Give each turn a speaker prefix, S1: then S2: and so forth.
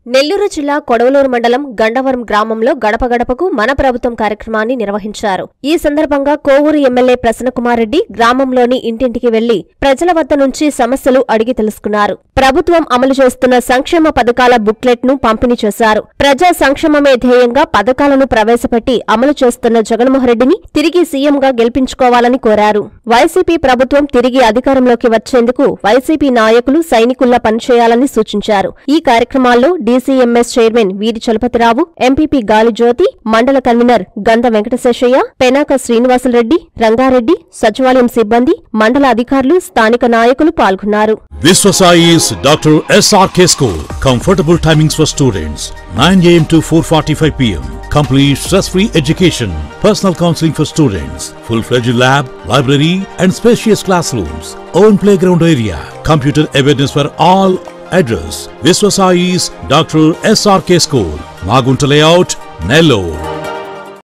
S1: నెల్లూరు జిల్లా కొడవలూరు మండలం గండవరం గ్రామంలో గడప గడపకు మన ప్రభుత్వం కార్యక్రమాన్ని నిర్వహించారు ఈ సందర్భంగా కోవూరు ఎమ్మెల్యే ప్రసన్నకుమార్ రెడ్డి గ్రామంలోని ఇంటింటికి వెళ్లి ప్రజల వద్ద నుంచి సమస్యలు అడిగి తెలుసుకున్నారు ప్రభుత్వం అమలు చేస్తున్న సంక్షేమ పథకాల బుక్లెట్ ను పంపిణీ చేశారు ప్రజా సంక్షేమమే ధ్యేయంగా పథకాలను ప్రవేశపెట్టి అమలు చేస్తున్న జగన్మోహన్ రెడ్డిని తిరిగి సీఎంగా గెలిపించుకోవాలని కోరారు వైసీపీ ప్రభుత్వం తిరిగి అధికారంలోకి వచ్చేందుకు వైసీపీ నాయకులు సైనికుల్లా పనిచేయాలని సూచించారు ఈ కార్యక్రమాల్లో డీసీఎంఎస్ చైర్మన్ వీరి చలపతిరావు ఎంపీపీ గాలి జ్యోతి మండల కన్వీనర్ గంధ వెంకటశేషయ్య పెనాక శ్రీనివాసులరెడ్డి రంగారెడ్డి సచివాలయం సిబ్బంది మండల అధికారులు స్థానిక నాయకులు పాల్గొన్నారు
S2: Viswasai is Dr. SRK School. Comfortable timings for students 9 am to 4:45 pm. Complete stress-free education. Personal counseling for students. Full-fledged lab, library, and spacious classrooms. Own playground area. Computer awareness for all. Address: Viswasai's Dr. SRK School. Magunta Layout, Nellore.